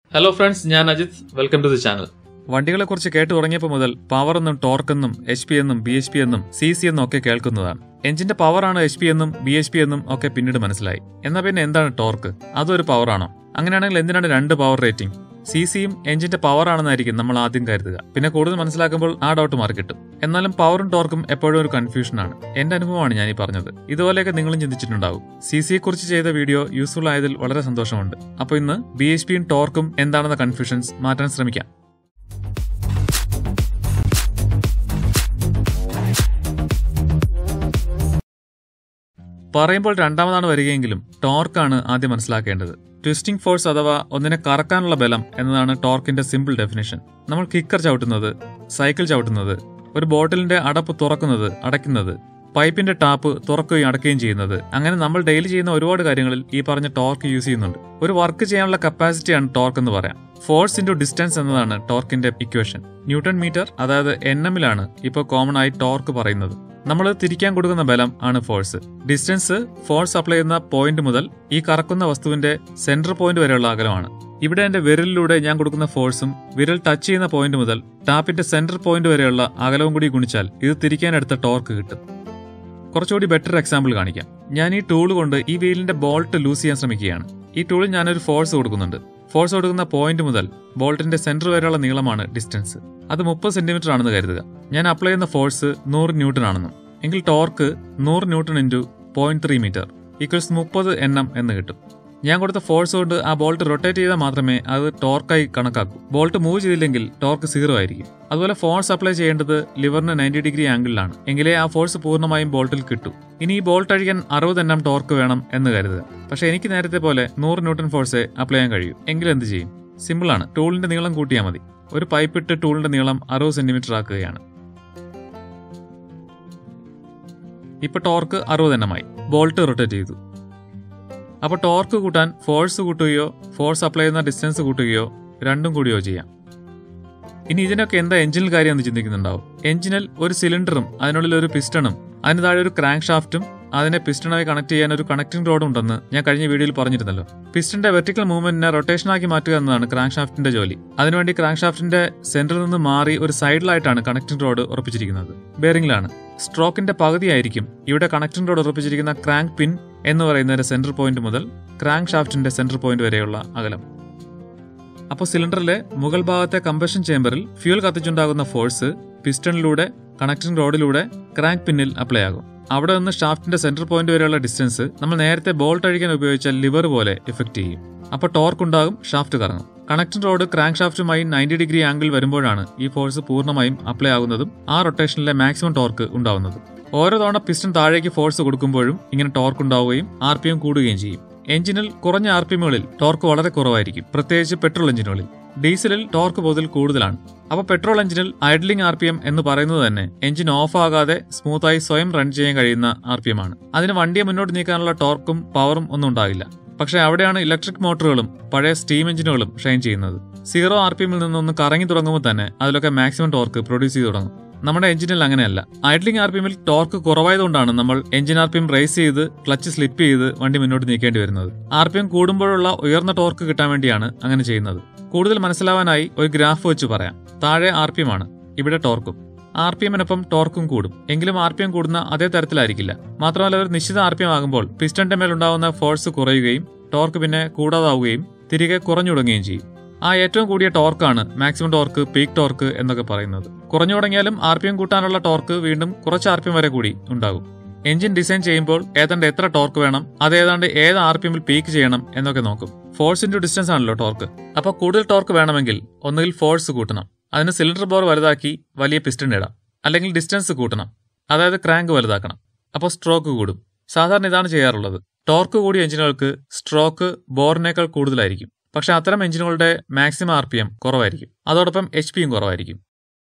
hello friends ഞാൻ Ajith welcome to the channel വണ്ടികളെ കുറിച്ച് കേട്ടു തുടങ്ങിയപ്പോൾ മുതൽ പവർ എന്നും ടോർക്ക് എന്നും എച്ച് പി എന്നും ബി എച്ച് പി എന്നും സി സി എന്നും ഒക്കെ കേൾക്കുന്നതാണ് എഞ്ചിന്റെ പവറാണ് എച്ച് പി എന്നും ബി എച്ച് പി എന്നും ഒക്കെ പിന്നീട് മനസ്സിലായി എന്നാൽ പിന്നെ എന്താണ് ടോർക്ക് അതൊരു പവറാണോ അങ്ങനെയാണെങ്കിൽ എന്തിനാണ് രണ്ട് പവർ റേറ്റിംഗ് സി സിയും എഞ്ചിന്റെ പവർ ആണെന്നായിരിക്കും നമ്മൾ ആദ്യം കരുതുക പിന്നെ കൂടുതൽ മനസ്സിലാക്കുമ്പോൾ ആ ഡൗട്ട് മാറി കിട്ടും എന്നാലും പവറും ടോർക്കും എപ്പോഴും ഒരു കൺഫ്യൂഷനാണ് എന്റെ അനുഭവമാണ് ഞാൻ ഈ പറഞ്ഞത് ഇതുപോലെയൊക്കെ നിങ്ങളും ചിന്തിച്ചിട്ടുണ്ടാവും സി സിയെ കുറിച്ച് ചെയ്ത വീഡിയോ യൂസ്ഫുൾ ആയതിൽ വളരെ സന്തോഷമുണ്ട് അപ്പോൾ ഇന്ന് ബി എച്ച് പിയും ടോർക്കും എന്താണെന്ന കൺഫ്യൂഷൻസ് മാറ്റാൻ ശ്രമിക്കാം പറയുമ്പോൾ രണ്ടാമതാണ് വരികയെങ്കിലും ടോർക്കാണ് ആദ്യം മനസ്സിലാക്കേണ്ടത് ട്വിസ്റ്റിംഗ് ഫോഴ്സ് അഥവാ ഒന്നിനെ കറക്കാനുള്ള ബലം എന്നതാണ് ടോർക്കിന്റെ സിമ്പിൾ ഡെഫിനേഷൻ നമ്മൾ കിക്കർ ചവിട്ടുന്നത് സൈക്കിൾ ചവിട്ടുന്നത് ഒരു ബോട്ടിലിന്റെ അടപ്പ് തുറക്കുന്നത് അടയ്ക്കുന്നത് പൈപ്പിന്റെ ടാപ്പ് തുറക്കുകയും അടയ്ക്കുകയും ചെയ്യുന്നത് അങ്ങനെ നമ്മൾ ഡെയിലി ചെയ്യുന്ന ഒരുപാട് കാര്യങ്ങളിൽ ഈ പറഞ്ഞ ടോർക്ക് യൂസ് ചെയ്യുന്നുണ്ട് ഒരു വർക്ക് ചെയ്യാനുള്ള കപ്പാസിറ്റിയാണ് ടോർക്ക് എന്ന് പറയാം ഫോഴ്സ് ഇൻറ്റു ഡിസ്റ്റൻസ് എന്നതാണ് ടോർക്കിന്റെ ഇക്വേഷൻ ന്യൂട്ടൺ മീറ്റർ അതായത് എൻ എമ്മിലാണ് ഇപ്പോൾ കോമൺ ആയി ടോർക്ക് പറയുന്നത് നമ്മൾ തിരിക്കാൻ കൊടുക്കുന്ന ബലം ആണ് ഫോഴ്സ് ഡിസ്റ്റൻസ് ഫോഴ്സ് അപ്ലൈ ചെയ്യുന്ന പോയിന്റ് മുതൽ ഈ കറക്കുന്ന വസ്തുവിന്റെ സെന്റർ പോയിന്റ് വരെയുള്ള അകലമാണ് ഇവിടെ എന്റെ വിരലിലൂടെ ഞാൻ കൊടുക്കുന്ന ഫോഴ്സും വിരൽ ടച്ച് ചെയ്യുന്ന പോയിന്റ് മുതൽ ടാപ്പിന്റെ സെന്റർ പോയിന്റ് വരെയുള്ള അകലവും കൂടി ഗുണിച്ചാൽ ഇത് തിരിക്കാനെടുത്ത ടോർക്ക് കിട്ടും കുറച്ചുകൂടി ബെറ്റർ എക്സാമ്പിൾ കാണിക്കാം ഞാൻ ഈ ടൂൾ കൊണ്ട് ഈ വീലിന്റെ ബോൾട്ട് ലൂസ് ചെയ്യാൻ ശ്രമിക്കുകയാണ് ഈ ടൂളിൽ ഞാനൊരു ഫോഴ്സ് കൊടുക്കുന്നുണ്ട് ഫോഴ്സ് കൊടുക്കുന്ന പോയിന്റ് മുതൽ ബോൾട്ടിന്റെ സെന്റർ വരെയുള്ള നീളമാണ് ഡിസ്റ്റൻസ് അത് മുപ്പത് സെന്റിമീറ്റർ ആണെന്ന് കരുതുക ഞാൻ അപ്ലൈ ചെയ്യുന്ന ഫോഴ്സ് നൂറ് ന്യൂട്ടൺ ആണെന്നും എങ്കിൽ ടോർക്ക് നൂറ് newton into point three metre equals മുപ്പത് എൻ എം എന്ന് കിട്ടും ഞാൻ കൊടുത്ത ഫോഴ്സ് കൊണ്ട് ആ ബോൾട്ട് റൊട്ടേറ്റ് ചെയ്താൽ മാത്രമേ അത് ടോർക്കായി കണക്കാക്കൂ ബോൾട്ട് മൂവ് ചെയ്തില്ലെങ്കിൽ ടോർക്ക് സീറോ ആയിരിക്കും അതുപോലെ ഫോഴ്സ് അപ്ലൈ ചെയ്യേണ്ടത് ലിവറിന് നയൻറ്റി ഡിഗ്രി ആംഗിളിലാണ് എങ്കിലേ ആ ഫോഴ്സ് പൂർണ്ണമായും ബോൾട്ടിൽ കിട്ടൂ ഇനി ഈ ബോൾട്ട് അഴിക്കാൻ അറുപത് എണ്ണം ടോർക്ക് വേണം എന്ന് കരുതുക പക്ഷെ എനിക്ക് നേരത്തെ പോലെ നൂറ് ന്യൂട്ടൺ ഫോഴ്സേ അപ്ലൈ ചെയ്യാൻ കഴിയൂ എങ്കിൽ എന്ത് ചെയ്യും സിമ്പിളാണ് ടൂളിന്റെ നീളം കൂട്ടിയാൽ മതി ഒരു പൈപ്പ് ഇട്ട് ടൂളിന്റെ നീളം അറുപത് സെന്റിമീറ്റർ ആക്കുകയാണ് ഇപ്പൊ ടോർക്ക് അറുപത് എണ്ണമായി ബോൾട്ട് റൊട്ടേറ്റ് ചെയ്തു അപ്പോൾ ടോർക്ക് കൂട്ടാൻ ഫോഴ്സ് കൂട്ടുകയോ ഫോഴ്സ് അപ്ലൈ ചെയ്യുന്ന ഡിസ്റ്റൻസ് കൂട്ടുകയോ രണ്ടും കൂടിയോ ചെയ്യാം ഇനി ഇതിനൊക്കെ എന്താ എഞ്ചിനിൽ കാര്യം എന്ന് ചിന്തിക്കുന്നുണ്ടാവും എഞ്ചിനിൽ ഒരു സിലിണ്ടറും അതിനുള്ളിൽ ഒരു പിസ്റ്റണും അതിന് താഴെ ഒരു ക്രാങ്ക് ഷാഫ്റ്റും അതിനെ പിസ്റ്റണായി കണക്ട് ചെയ്യാൻ ഒരു കണക്ടിംഗ് റോഡ് ഉണ്ടെന്ന് ഞാൻ കഴിഞ്ഞ വീഡിയോയിൽ പറഞ്ഞിരുന്നല്ലോ പിസ്റ്റന്റെ വെർട്ടിക്കൽ മൂവ്മെന്റിനെ റൊട്ടേഷനാക്കി മാറ്റുക എന്നതാണ് ക്രാങ്ക് ഷാഫ്റ്റിന്റെ ജോലി അതിനുവേണ്ടി ക്രാങ്ക് ഷാഫ്റ്റിന്റെ സെന്ററിൽ നിന്ന് മാറി ഒരു സൈഡിലായിട്ടാണ് കണക്ടിംഗ് റോഡ് ഉറപ്പിച്ചിരിക്കുന്നത് ബെയറിംഗിലാണ് സ്ട്രോക്കിന്റെ പകുതിയായിരിക്കും ഇവിടെ കണക്ടിംഗ് റോഡ് ഉറപ്പിച്ചിരിക്കുന്ന ക്രാങ്ക് പിൻ എന്ന് പറയുന്നതിന്റെ സെന്റർ പോയിന്റ് മുതൽ ക്രാങ്ക് ഷാഫ്റ്റിന്റെ സെന്റർ പോയിന്റ് വരെയുള്ള അകലം അപ്പോൾ സിലിണ്ടറിലെ മുകൾ ഭാഗത്തെ കമ്പഷൻ ചേംബറിൽ ഫ്യൂൽ കത്തിച്ചുണ്ടാകുന്ന ഫോഴ്സ് പിസ്റ്റണിലൂടെ കണക്ടിംഗ് റോഡിലൂടെ ക്രാങ്ക് പിന്നിൽ അപ്ലൈ ആകും അവിടെ നിന്ന് ഷാഫ്റ്റിന്റെ സെന്റർ പോയിന്റ് വരെയുള്ള ഡിസ്റ്റൻസ് നമ്മൾ നേരത്തെ ബോൾട്ട് അഴിക്കാൻ ഉപയോഗിച്ച ലിവർ പോലെ എഫക്ട് ചെയ്യും അപ്പോൾ ടോർക്ക് ഉണ്ടാകും ഷാഫ്റ്റ് കറങ്ങും കണക്ടിംഗ് റോഡ് ക്രാങ്ക് ഷാഫ്റ്റുമായി നയൻറ്റി ഡിഗ്രി ആംഗിൾ വരുമ്പോഴാണ് ഈ ഫോഴ്സ് പൂർണ്ണമായും അപ്ലൈ ആകുന്നതും ആ റൊട്ടേഷനിലെ മാക്സിമം ടോർക്ക് ഉണ്ടാവുന്നതും ഓരോ തവണ പിസ്റ്റൺ താഴേക്ക് ഫോഴ്സ് കൊടുക്കുമ്പോഴും ഇങ്ങനെ ടോർക്ക് ഉണ്ടാവുകയും ആർ പി എം കൂടുകയും ചെയ്യും എഞ്ചിനിൽ കുറഞ്ഞ ആർ പി എമ്മുകളിൽ ടോർക്ക് വളരെ കുറവായിരിക്കും പ്രത്യേകിച്ച് പെട്രോൾ എഞ്ചിനുകളിൽ ഡീസലിൽ ടോർക്ക് പൊതുവിൽ കൂടുതലാണ് അപ്പോൾ പെട്രോൾ എഞ്ചിനിൽ ഐഡ്ലിംഗ് ആർ പി എം എന്ന് പറയുന്നത് തന്നെ എഞ്ചിൻ ഓഫ് ആകാതെ സ്മൂത്തായി സ്വയം റൺ ചെയ്യാൻ കഴിയുന്ന ആർ പി എം ആണ് അതിന് വണ്ടിയെ മുന്നോട്ട് നീക്കാനുള്ള ടോർക്കും പവറും ഒന്നും ഉണ്ടാകില്ല പക്ഷേ അവിടെയാണ് ഇലക്ട്രിക് മോട്ടോറുകളും പഴയ സ്റ്റീം എഞ്ചിനുകളും ഷൈൻ ചെയ്യുന്നത് സീറോ ആർ പി എമ്മിൽ നിന്നൊന്ന് കറങ്ങി തുടങ്ങുമ്പോൾ തന്നെ അതിലൊക്കെ മാക്സിമം ടോർക്ക് പ്രൊഡ്യൂസ് ചെയ്ത് തുടങ്ങും നമ്മുടെ എഞ്ചിനിൽ അങ്ങനെയല്ല ഐഡ്ലിംഗ് ആർ പി എമ്മിൽ ടോർക്ക് കുറവായതുകൊണ്ടാണ് നമ്മൾ engine R P M race ചെയ്ത് ക്ലച്ച് സ്ലിപ്പ് ചെയ്ത് വണ്ടി മുന്നോട്ട് നീക്കേണ്ടി വരുന്നത് ആർ പി എം കൂടുമ്പോഴുള്ള ഉയർന്ന ടോർക്ക് കിട്ടാൻ വേണ്ടിയാണ് അങ്ങനെ ചെയ്യുന്നത് കൂടുതൽ മനസ്സിലാവാനായി ഒരു ഗ്രാഫ് വെച്ച് പറയാം താഴെ ആർ പി എം ആണ് ഇവിടെ ടോർക്കും ആർ പി എമ്മിനൊപ്പം ടോർക്കും കൂടും എങ്കിലും ആർ പി എം കൂടുന്ന അതേ തരത്തിലായിരിക്കില്ല മാത്രമല്ല ഒരു നിശ്ചിത ആർ പി എം ആകുമ്പോൾ പിസ്റ്റന്റെ മേലുണ്ടാവുന്ന ഫോഴ്സ് കുറയുകയും ടോർക്ക് പിന്നെ കൂടാതാവുകയും തിരികെ കുറഞ്ഞു തുടങ്ങുകയും ചെയ്യും ആ ഏറ്റവും കൂടിയ ടോർക്കാണ് മാക്സിമം ടോർക്ക് പീക്ക് ടോർക്ക് എന്നൊക്കെ പറയുന്നത് കുറഞ്ഞു തുടങ്ങിയാലും ആർ പി എം കൂട്ടാനുള്ള ടോർക്ക് വീണ്ടും കുറച്ച് ആർ പി എം വരെ കൂടി ഉണ്ടാകും എഞ്ചിൻ ഡിസൈൻ ചെയ്യുമ്പോൾ ഏതാണ്ട് എത്ര ടോർക്ക് വേണം അത് ഏതാണ്ട് ഏത് ആർ പി എമ്മിൽ പീക്ക് ചെയ്യണം എന്നൊക്കെ നോക്കും ഫോഴ്സ് ഇൻറ്റു ഡിസ്റ്റൻസ് ആണല്ലോ ടോർക്ക് അപ്പോൾ കൂടുതൽ ടോർക്ക് വേണമെങ്കിൽ ഒന്നുകിൽ ഫോഴ്സ് കൂട്ടണം അതിന് സിലിണ്ടർ ബോർ വലുതാക്കി വലിയ പിസ്റ്റൺ ഇടാം അല്ലെങ്കിൽ ഡിസ്റ്റൻസ് കൂട്ടണം അതായത് ക്രാങ്ക് വലുതാക്കണം അപ്പോൾ സ്ട്രോക്ക് കൂടും സാധാരണ ഇതാണ് ചെയ്യാറുള്ളത് ടോർക്ക് കൂടിയ എഞ്ചിനുകൾക്ക് സ്ട്രോക്ക് ബോറിനേക്കാൾ കൂടുതലായിരിക്കും പക്ഷെ അത്തരം എഞ്ചിനുകളുടെ മാക്സിമം ആർ പി എം കുറവായിരിക്കും അതോടൊപ്പം എച്ച് പിയും കുറവായിരിക്കും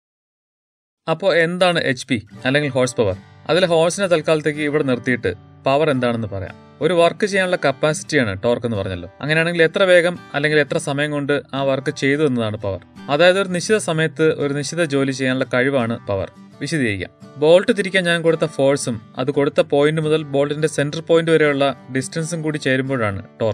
അപ്പോൾ എന്താണ് എച്ച് പി അല്ലെങ്കിൽ ഹോഴ്സ് പവർ അതിൽ ഹോഴ്സിനെ തൽക്കാലത്തേക്ക് ഇവിടെ നിർത്തിയിട്ട് പവർ എന്താണെന്ന് പറയാം ഒരു വർക്ക് ചെയ്യാനുള്ള കപ്പാസിറ്റിയാണ് ടോർക്ക് എന്ന് പറഞ്ഞല്ലോ അങ്ങനെയാണെങ്കിൽ എത്ര വേഗം അല്ലെങ്കിൽ എത്ര സമയം കൊണ്ട് ആ വർക്ക് ചെയ്തു എന്നതാണ് പവർ അതായത് ഒരു നിശ്ചിത സമയത്ത് ഒരു നിശ്ചിത ജോലി ചെയ്യാനുള്ള കഴിവാണ് പവർ വിശദീകരിക്കാം ബോൾട്ട് തിരിക്കാൻ ഞാൻ കൊടുത്ത ഫോഴ്സും അത് കൊടുത്ത പോയിന്റ് മുതൽ ബോൾട്ടിന്റെ സെന്റർ പോയിന്റ് വരെയുള്ള ഡിസ്റ്റൻസും കൂടി ചേരുമ്പോഴാണ് ടോർക്ക്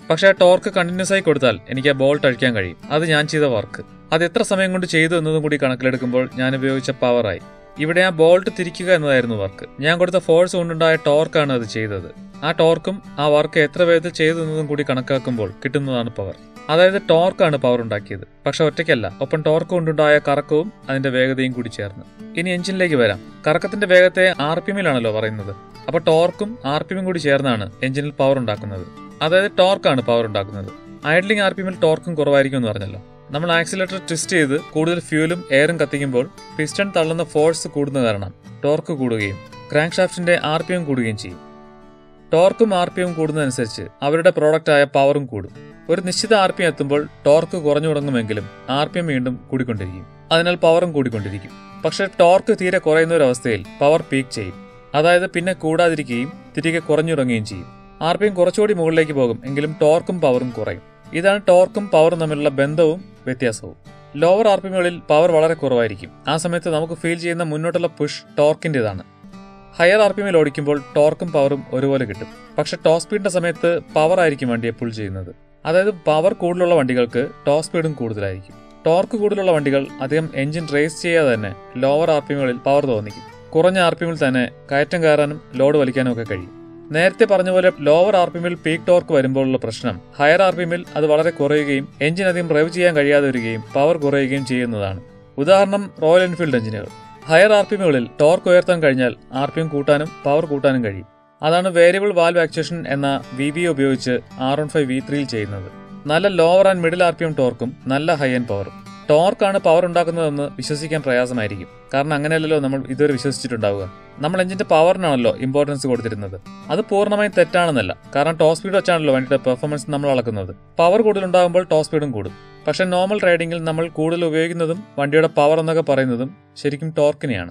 പക്ഷേ ടോർക്ക് കണ്ടിന്യൂസ് ആയി കൊടുത്താൽ എനിക്ക് ആ ബോൾട്ട് അഴിക്കാൻ കഴിയും അത് ഞാൻ ചെയ്ത വർക്ക് അത് എത്ര സമയം കൊണ്ട് ചെയ്തു എന്നതും കൂടി കണക്കിലെടുക്കുമ്പോൾ ഞാൻ ഉപയോഗിച്ച പവറായി ഇവിടെ ആ ബോൾട്ട് തിരിക്കുക എന്നതായിരുന്നു വർക്ക് ഞാൻ കൊടുത്ത ഫോഴ്സ് കൊണ്ടുണ്ടായ ടോർക്കാണ് അത് ചെയ്തത് ആ ടോർക്കും ആ വർക്ക് എത്ര വേഗത്തിൽ ചെയ്തു എന്നതും കൂടി കണക്കാക്കുമ്പോൾ കിട്ടുന്നതാണ് പവർ അതായത് ടോർക്കാണ് പവർ ഉണ്ടാക്കിയത് പക്ഷെ ഒറ്റയ്ക്കല്ല ഒപ്പം ടോർക്ക് കൊണ്ടുണ്ടായ കറക്കവും അതിന്റെ വേഗതയും കൂടി ചേർന്ന് ഇനി എഞ്ചിനിലേക്ക് വരാം കറക്കത്തിന്റെ വേഗത്തെ ആർ പി എമ്മിലാണല്ലോ പറയുന്നത് അപ്പൊ ടോർക്കും ആർ പി എമ്മും കൂടി ചേർന്നാണ് എഞ്ചിനിൽ പവർ ഉണ്ടാക്കുന്നത് അതായത് ടോർക്കാണ് പവർ ഉണ്ടാക്കുന്നത് ഐഡ്ലിംഗ് ആർ പി എമ്മിൽ ടോർക്കും കുറവായിരിക്കും എന്ന് പറഞ്ഞല്ലോ നമ്മൾ ആക്സിലേറ്റർ ട്വിസ്റ്റ് ചെയ്ത് കൂടുതൽ ഫ്യൂലും എയറും കത്തിക്കുമ്പോൾ പിസ്റ്റൺ തള്ളുന്ന ഫോഴ്സ് കൂടുന്ന കാരണം ടോർക്ക് കൂടുകയും ക്രാങ്ക് ഷാഫ്റ്റിന്റെ ആർ പി എം കൂടുകയും ചെയ്യും ടോർക്കും ആർ പി എം കൂടുന്നതനുസരിച്ച് അവരുടെ പ്രോഡക്റ്റായ പവറും കൂടും ഒരു നിശ്ചിത ആർ പി എം എത്തുമ്പോൾ ടോർക്ക് കുറഞ്ഞു തുടങ്ങുമെങ്കിലും ആർ പി എം വീണ്ടും കൂടിക്കൊണ്ടിരിക്കും അതിനാൽ പവറും കൂടിക്കൊണ്ടിരിക്കും പക്ഷെ ടോർക്ക് തീരെ കുറയുന്ന ഒരു അവസ്ഥയിൽ പവർ പീക്ക് ചെയ്യും അതായത് പിന്നെ കൂടാതിരിക്കുകയും തിരികെ കുറഞ്ഞുറങ്ങുകയും ചെയ്യും ആർ പി എം കുറച്ചുകൂടി മുകളിലേക്ക് പോകും എങ്കിലും ടോർക്കും പവറും കുറയും ഇതാണ് ടോർക്കും പവറും തമ്മിലുള്ള ബന്ധവും വ്യത്യാസവും ലോവർ ആർ പി എമ്മുകളിൽ പവർ വളരെ കുറവായിരിക്കും ആ സമയത്ത് നമുക്ക് ഫീൽ ചെയ്യുന്ന മുന്നോട്ടുള്ള പുഷ് ടോർക്കിൻ്റെതാണ് ഹയർ ആർ പി എമ്മിൽ ഓടിക്കുമ്പോൾ ടോർക്കും പവറും ഒരുപോലെ കിട്ടും പക്ഷെ ടോപ്പ് സ്പീഡിന്റെ സമയത്ത് പവർ ആയിരിക്കും വണ്ടിയെ പുൾ ചെയ്യുന്നത് അതായത് പവർ കൂടുതലുള്ള വണ്ടികൾക്ക് ടോപ്പ് സ്പീഡും കൂടുതലായിരിക്കും ടോർക്ക് കൂടുതലുള്ള വണ്ടികൾ അധികം എഞ്ചിൻ റേസ് ചെയ്യാതെ തന്നെ ലോവർ ആർ പി എമ്മുകളിൽ പവർ തോന്നിക്കും കുറഞ്ഞ ആർ പി എമ്മിൽ തന്നെ കയറ്റം കയറാനും ലോഡ് വലിക്കാനും ഒക്കെ കഴിയും നേരത്തെ പറഞ്ഞ പോലെ ലോവർ ആർ പി എമ്മിൽ പീക്ക് ടോർക്ക് വരുമ്പോഴുള്ള പ്രശ്നം ഹയർ ആർ പി എമ്മിൽ അത് വളരെ കുറയുകയും എഞ്ചിൻ അധികം ഡ്രൈവ് ചെയ്യാൻ കഴിയാതെ വരികയും പവർ കുറയുകയും ചെയ്യുന്നതാണ് ഉദാഹരണം റോയൽ എൻഫീൽഡ് എഞ്ചിനുകൾ ഹയർ ആർ പി എമ്മുകളിൽ ടോർക്ക് ഉയർത്താൻ കഴിഞ്ഞാൽ ആർ പി എം കൂട്ടാനും പവർ കൂട്ടാനും കഴിയും അതാണ് വേരിയബിൾ വാൽവ് ആക്ച്വേഷൻ എന്ന വി ബി ഉപയോഗിച്ച് ആർ വൺ ഫൈവ് വി ത്രീയിൽ ചെയ്യുന്നത് നല്ല lower and middle R P M ടോർക്കും നല്ല ഹൈ എൻഡ് പവറും ടോർക്കാണ് പവർ ഉണ്ടാക്കുന്നതെന്ന് വിശ്വസിക്കാൻ പ്രയാസമായിരിക്കും കാരണം അങ്ങനെയല്ലല്ലോ നമ്മൾ ഇതുവരെ വിശ്വസിച്ചിട്ടുണ്ടാവുക നമ്മൾ എഞ്ചിന്റെ പവറിനാണല്ലോ ഇമ്പോർട്ടൻസ് കൊടുത്തിരുന്നത് അത് പൂർണ്ണമായും തെറ്റാണെന്നല്ല കാരണം ടോപ്പ് സ്പീഡ് വെച്ചാണല്ലോ വണ്ടിയുടെ പെർഫോമൻസ് നമ്മൾ അളക്കുന്നത് പവർ കൂടുതലുണ്ടാകുമ്പോൾ ടോപ്പ് സ്പീഡും കൂടും പക്ഷെ നോർമൽ റൈഡിംഗിൽ നമ്മൾ കൂടുതൽ ഉപയോഗിക്കുന്നതും വണ്ടിയുടെ പവർ എന്നൊക്കെ പറയുന്നതും ശരിക്കും ടോർക്കിനെയാണ്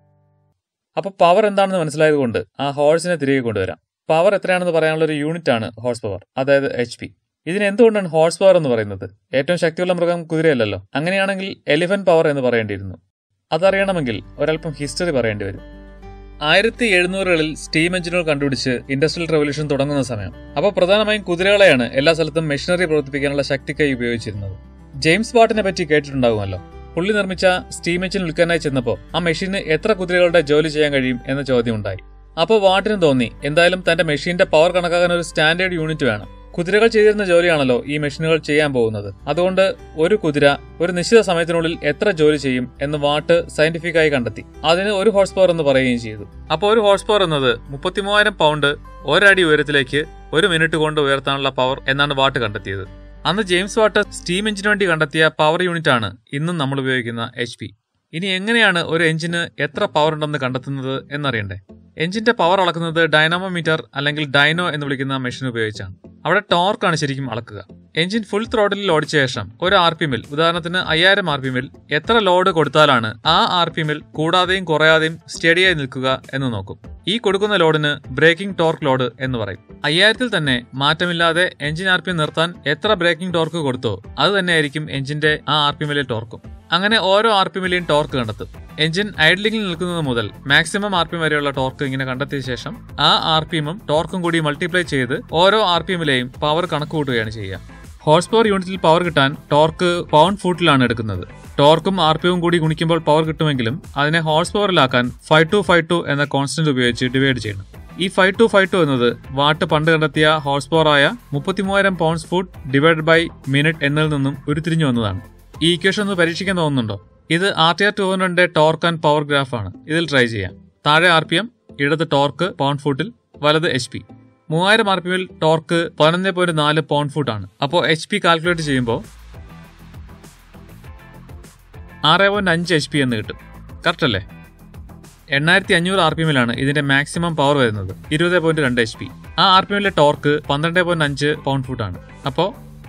അപ്പൊ പവർ എന്താണെന്ന് മനസ്സിലായതുകൊണ്ട് ആ ഹോഴ്സിനെ തിരികെ കൊണ്ടുവരാം പവർ എത്രയാണെന്ന് പറയാനുള്ള ഒരു യൂണിറ്റ് ആണ് ഹോഴ്സ് പവർ അതായത് എച്ച് പി ഇതിന് എന്തുകൊണ്ടാണ് ഹോഴ്സ് പവർ എന്ന് പറയുന്നത് ഏറ്റവും ശക്തിയുള്ള മൃഗം കുതിരയല്ലല്ലോ അങ്ങനെയാണെങ്കിൽ എലിഫന്റ് പവർ എന്ന് പറയേണ്ടിയിരുന്നു അതറിയണമെങ്കിൽ ഒരല്പം ഹിസ്റ്ററി പറയേണ്ടി വരും ആയിരത്തി എഴുന്നൂറുകളിൽ സ്റ്റീം എഞ്ചിനുകൾ കണ്ടുപിടിച്ച് ഇൻഡസ്ട്രിയൽ റവല്യൂഷൻ തുടങ്ങുന്ന സമയം അപ്പോൾ പ്രധാനമായും കുതിരകളെയാണ് എല്ലാ സ്ഥലത്തും മെഷീനറി പ്രവർത്തിപ്പിക്കാനുള്ള ശക്തിക്കായി ഉപയോഗിച്ചിരുന്നത് ജെയിംസ് വാട്ടിനെ പറ്റി കേട്ടിട്ടുണ്ടാകുമല്ലോ പുള്ളി നിർമ്മിച്ച സ്റ്റീം എഞ്ചിൻ വിൽക്കാനായി ചെന്നപ്പോൾ ആ മെഷീന് എത്ര കുതിരകളുടെ ജോലി ചെയ്യാൻ കഴിയും എന്ന ചോദ്യം ഉണ്ടായി അപ്പോൾ വാട്ടിന് തോന്നി എന്തായാലും തന്റെ മെഷീന്റെ പവർ കണക്കാക്കാൻ ഒരു സ്റ്റാൻഡേർഡ് യൂണിറ്റ് വേണം കുതിരകൾ ചെയ്തിരുന്ന ജോലിയാണല്ലോ ഈ മെഷീനുകൾ ചെയ്യാൻ പോകുന്നത് അതുകൊണ്ട് ഒരു കുതിര ഒരു നിശ്ചിത സമയത്തിനുള്ളിൽ എത്ര ജോലി ചെയ്യും എന്ന് വാട്ട് സയന്റിഫിക് ആയി കണ്ടെത്തി അതിന് ഒരു ഹോഴ്സ് പവർ എന്ന് പറയുകയും ചെയ്തു അപ്പോൾ ഒരു ഹോഴ്സ് പവർ എന്നത് മുപ്പത്തിമൂവായിരം പൗണ്ട് ഒരടി ഉയരത്തിലേക്ക് ഒരു മിനിറ്റ് കൊണ്ട് ഉയർത്താനുള്ള പവർ എന്നാണ് വാട്ട് കണ്ടെത്തിയത് അന്ന് ജെയിംസ് വാട്ട് സ്റ്റീം എഞ്ചിന് വേണ്ടി കണ്ടെത്തിയ പവർ യൂണിറ്റ് ആണ് ഇന്നും നമ്മൾ ഉപയോഗിക്കുന്ന എച്ച് പി ഇനി എങ്ങനെയാണ് ഒരു എഞ്ചിന് എത്ര പവർ ഉണ്ടെന്ന് കണ്ടെത്തുന്നത് എന്നറിയണ്ടേ എഞ്ചിന്റെ പവർ അളക്കുന്നത് ഡൈനാമോമീറ്റർ അല്ലെങ്കിൽ ഡൈനോ എന്ന് വിളിക്കുന്ന മെഷീൻ ഉപയോഗിച്ചാണ് അവിടെ ടോർക്കാണ് ശരിക്കും അളക്കുക എഞ്ചിൻ ഫുൾ ത്രോട്ടിലിൽ ഓടിച്ച ശേഷം ഒരു ആർ പി എമ്മിൽ ഉദാഹരണത്തിന് അയ്യായിരം ആർ പി എമ്മിൽ എത്ര ലോഡ് കൊടുത്താലാണ് ആ ആർ പി എമ്മിൽ കൂടാതെയും കുറയാതെയും സ്റ്റഡിയായി നിൽക്കുക എന്ന് നോക്കും ഈ കൊടുക്കുന്ന ലോഡിന് ബ്രേക്കിംഗ് ടോർക്ക് ലോഡ് എന്ന് പറയും അയ്യായിരത്തിൽ തന്നെ മാറ്റമില്ലാതെ എഞ്ചിൻ ആർ പി എം നിർത്താൻ എത്ര ബ്രേക്കിംഗ് ടോർക്ക് കൊടുത്തോ അത് തന്നെയായിരിക്കും എഞ്ചിന്റെ ആ ആർ പി എമ്മിലെ ടോർക്കും അങ്ങനെ ഓരോ ആർ പി എമ്മിലെയും ടോർക്ക് കണ്ടെത്തും എഞ്ചിൻ ഐഡ്ലിംഗിൽ നിൽക്കുന്നത് മുതൽ മാക്സിമം ആർ പി എം വരെയുള്ള ടോർക്ക് ഇങ്ങനെ കണ്ടെത്തിയ ശേഷം ആ ആർ പി എമ്മും ടോർക്കും കൂടി മൾട്ടിപ്ലൈ ചെയ്ത് ഓരോ ആർ പി എമ്മിലെയും പവർ കണക്ക് കൂട്ടുകയാണ് ചെയ്യുക ഹോഴ്സ് പവർ യൂണിറ്റിൽ പവർ കിട്ടാൻ ടോർക്ക് പൗണ്ട് ഫൂട്ടിലാണ് എടുക്കുന്നത് ടോർക്കും ആർ പി എം കൂടി ഗുണിക്കുമ്പോൾ പവർ കിട്ടുമെങ്കിലും അതിനെ ഹോഴ്സ് പവറിലാക്കാൻ ഫൈവ് ടു ഫൈവ് ടു എന്ന കോൺസ്റ്റന്റ് ഉപയോഗിച്ച് ഡിവൈഡ് ചെയ്യണം ഈ ഫൈവ് ടു ഫൈവ് ടു എന്നത് വാട്ട് പണ്ട് കണ്ടെത്തിയ ഹോഴ്സ് പവർ ആയ മുപ്പത്തിമൂവായിരം pounds foot divide by minute എന്നതിൽ നിന്നും ഉരുത്തിരിഞ്ഞു വന്നതാണ് ഈ ഇക്വേഷൻ ഒന്ന് പരീക്ഷിക്കാൻ തോന്നുന്നുണ്ടോ ഇത് ആർ ടി ആർ ടു ഹൺഡ്രഡിന്റെ ടോർക്ക് ആൻഡ് പവർ ഗ്രാഫ് ആണ് ഇതിൽ ട്രൈ ചെയ്യാം താഴെ ആർ പി എം ഇടത് ടോർക്ക് പൗണ്ട് ഫുട്ടിൽ വലത് എച്ച് പി മൂവായിരം ആർ പി എമ്മിൽ ടോർക്ക് പതിനൊന്ന് പോയിന്റ് നാല് പൗണ്ട് ഫുട്ട് ആണ് അപ്പോൾ എച്ച് പി കാൽക്കുലേറ്റ് ചെയ്യുമ്പോൾ ആറ് പോയിന്റ് അഞ്ച് എച്ച് പി എന്ന് കിട്ടും കറക്റ്റ് അല്ലേ എണ്ണായിരത്തി അഞ്ഞൂറ് ആർ പി എമ്മിലാണ് ഇതിന്റെ മാക്സിമം പവർ വരുന്നത് ഇരുപത് പോയിന്റ് രണ്ട് എച്ച് പി ആ ആർ പി എമ്മിലെ ടോർക്ക് പന്ത്രണ്ട് പോയിന്റ് അഞ്ച് പൗണ്ട് ഫുട്ട് ആണ് അപ്പോൾ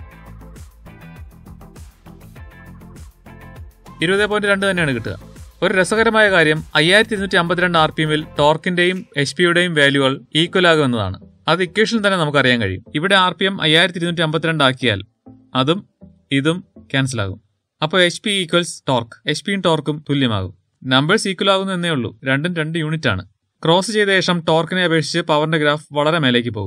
ഇരുപത് പോയിന്റ് രണ്ട് തന്നെയാണ് കിട്ടുക ഒരു രസകരമായ കാര്യം അയ്യായിരത്തി ഇരുന്നൂറ്റി അമ്പത്തിരണ്ട് ആർ പി എമ്മിൽ ടോർക്കിന്റെയും എച്ച് പിയുടെയും വാല്യൂകൾ ഈക്വൽ ആകുമെന്നതാണ് അത് ഇക്വേഷനിൽ തന്നെ നമുക്കറിയാൻ കഴിയും ഇവിടെ ആർ പി എം അയ്യായിരത്തി ഇരുന്നൂറ്റി അമ്പത്തിരണ്ട് ആക്കിയാൽ അതും ഇതും ക്യാൻസൽ ആകും അപ്പോൾ H P equals torque H പിയും ടോർക്കും തുല്യമാകും നമ്പേഴ്സ് ഈക്വൽ ആകുന്നു എന്നേ ഉള്ളൂ രണ്ടും രണ്ട് യൂണിറ്റ് ആണ് ക്രോസ് ചെയ്ത ശേഷം ടോർക്കിനെ അപേക്ഷിച്ച് പവറിന്റെ ഗ്രാഫ് വളരെ മേലേക്ക് പോകും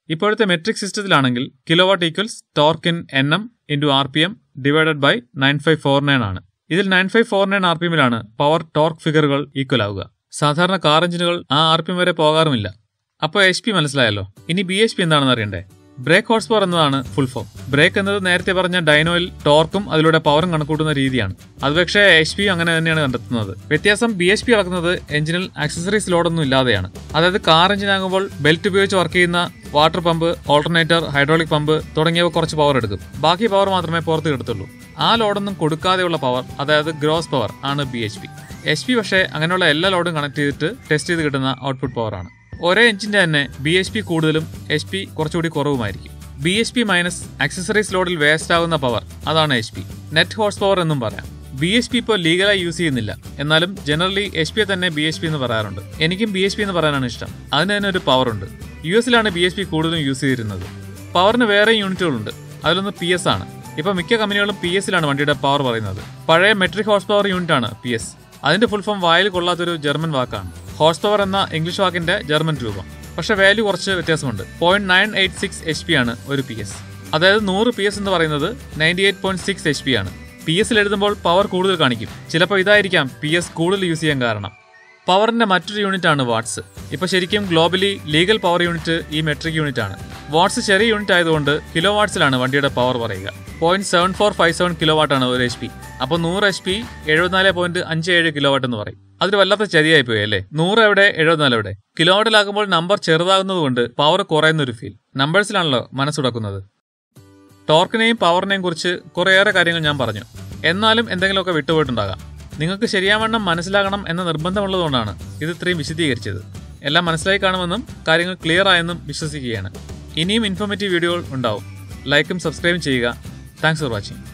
ഇപ്പോഴത്തെ മെട്രിക് സിസ്റ്റത്തിലാണെങ്കിൽ kilo watt equals torque in N M into R P M divided by nine five four nine ആണ് ഇതിൽ nine five four nine R P എമ്മിലാണ് പവർ ടോർക്ക് ഫിഗറുകൾ ഈക്വൽ ആവുക സാധാരണ കാർ എഞ്ചിനുകൾ ആ ആർ പി എം വരെ പോകാറുമില്ല അപ്പോൾ എച്ച് പി മനസ്സിലായല്ലോ ഇനി ബി എച്ച് പി എന്താണെന്ന് അറിയണ്ടേ ബ്രേക്ക് ഹോഴ്സ് പവർ എന്നതാണ് ഫുൾ ഫോം ബ്രേക്ക് എന്നത് നേരത്തെ പറഞ്ഞ ഡൈനോയിൽ ടോർക്കും അതിലൂടെ പവറും കണക്കൂട്ടുന്ന രീതിയാണ് അത് പക്ഷേ എച്ച് പി അങ്ങനെ തന്നെയാണ് കണ്ടെത്തുന്നത് വ്യത്യാസം ബി എച്ച് പി അളക്കുന്നത് എഞ്ചിനിൽ ആക്സസറീസ് ലോഡൊന്നും ഇല്ലാതെയാണ് അതായത് കാർ എഞ്ചിൻ ആകുമ്പോൾ ബെൽറ്റ് ഉപയോഗിച്ച് വർക്ക് ചെയ്യുന്ന water pump alternator hydraulic pump തുടങ്ങിയവ കുറച്ച് പവർ എടുക്കും ബാക്കി പവർ മാത്രമേ പുറത്ത് കിടത്തുള്ളൂ ആ ലോഡൊന്നും കൊടുക്കാതെയുള്ള പവർ അതായത് ഗ്രോസ് പവർ ആണ് B H P H P പക്ഷേ അങ്ങനെയുള്ള എല്ലാ ലോഡും കണക്ട് ചെയ്തിട്ട് ടെസ്റ്റ് ചെയ്ത് കിട്ടുന്ന ഔട്ട്പുട്ട് പവർ ആണ് ഒരേ എഞ്ചിന്റെ തന്നെ ബി എച്ച് പി കൂടുതലും എച്ച് പി കുറച്ചുകൂടി കുറവുമായിരിക്കും B H P minus accessories ലോഡിൽ വേസ്റ്റ് ആകുന്ന പവർ അതാണ് H P net horse power എന്നും പറയാം ബി എച്ച് പി ഇപ്പോൾ ലീഗലായി യൂസ് ചെയ്യുന്നില്ല എന്നാലും ജനറലി എച്ച് പി തന്നെ ബി എച്ച് പി എന്ന് പറയാറുണ്ട് എനിക്കും ബി എച്ച് പി എന്ന് പറയാനാണ് ഇഷ്ടം അതിന് തന്നെ ഒരു പവർ ഉണ്ട് യു എസിലാണ് ബി എച്ച് പി കൂടുതലും യൂസ് ചെയ്തിരുന്നത് പവറിന് വേറെ യൂണിറ്റുകളുണ്ട് അതിലൊന്ന് പി എസ് ആണ് ഇപ്പൊ മിക്ക കമ്പനികളും പി എസിലാണ് വണ്ടിയുടെ പവർ പറയുന്നത് പഴയ മെട്രിക് ഹോഴ്സ് പവർ യൂണിറ്റ് ആണ് പി എസ് അതിന്റെ ഫുൾ ഫോം വായിൽ കൊള്ളാത്തൊരു ജർമ്മൻ വാക്കാണ് ഹോഴ്സ് പവർ എന്ന ഇംഗ്ലീഷ് വാക്കിന്റെ ജർമ്മൻ രൂപം പക്ഷെ വാല്യൂ കുറച്ച് വ്യത്യാസമുണ്ട് point nine eight six H P ആണ് ഒരു പി എസ് അതായത് നൂറ് പി എസ് എന്ന് പറയുന്നത് ninety eight point six H P ആണ് പി എസിൽ എഴുതുമ്പോൾ പവർ കൂടുതൽ കാണിക്കും ചിലപ്പോൾ ഇതായിരിക്കാം പി എസ് കൂടുതൽ യൂസ് ചെയ്യാൻ കാരണം പവറിന്റെ മറ്റൊരു യൂണിറ്റ് ആണ് വാട്ട്സ് ഇപ്പൊ ശരിക്കും ഗ്ലോബലി ലീഗൽ പവർ യൂണിറ്റ് ഈ മെട്രിക് യൂണിറ്റ് ആണ് വാട്ട്സ് ചെറിയ യൂണിറ്റ് ആയതുകൊണ്ട് കിലോ വാട്ട്സിലാണ് വണ്ടിയുടെ പവർ പറയുക point seven four five seven kilo watt ആണ് ഒരു എച്ച് പി അപ്പോൾ നൂറ് എച്ച് പി എഴുപത്തിനാല് പോയിന്റ് അഞ്ച് ഏഴ് കിലോ വാട്ട് എന്ന് പറയും അതൊരു വല്ലാത്ത ചതിയായി പോയി അല്ലേ നൂറ് എവിടെ എഴുപത്തിനാല് എവിടെ കിലോ വാട്ടിലാകുമ്പോൾ നമ്പർ ചെറുതാകുന്നതുകൊണ്ട് പവർ കുറയുന്ന ഒരു ഫീൽ നമ്പേഴ്സിലാണല്ലോ മനസ്സുടക്കുന്നത് ടോർക്കിനെയും പവറിനെയും കുറിച്ച് കുറേയേറെ കാര്യങ്ങൾ ഞാൻ പറഞ്ഞു എന്നാലും എന്തെങ്കിലുമൊക്കെ വിട്ടുപോയിട്ടുണ്ടാകാം നിങ്ങൾക്ക് ശരിയാവണ്ണം മനസ്സിലാകണം എന്ന നിർബന്ധമുള്ളതുകൊണ്ടാണ് ഇത് ഇത്രയും വിശദീകരിച്ചത് എല്ലാം മനസ്സിലായി കാണുമെന്നും കാര്യങ്ങൾ ക്ലിയർ ആയെന്നും വിശ്വസിക്കുകയാണ് ഇനിയും ഇൻഫോർമേറ്റീവ് വീഡിയോകൾ ഉണ്ടാവും ലൈക്കും സബ്സ്ക്രൈബും ചെയ്യുക താങ്ക്സ് ഫോർ വാച്ചിങ്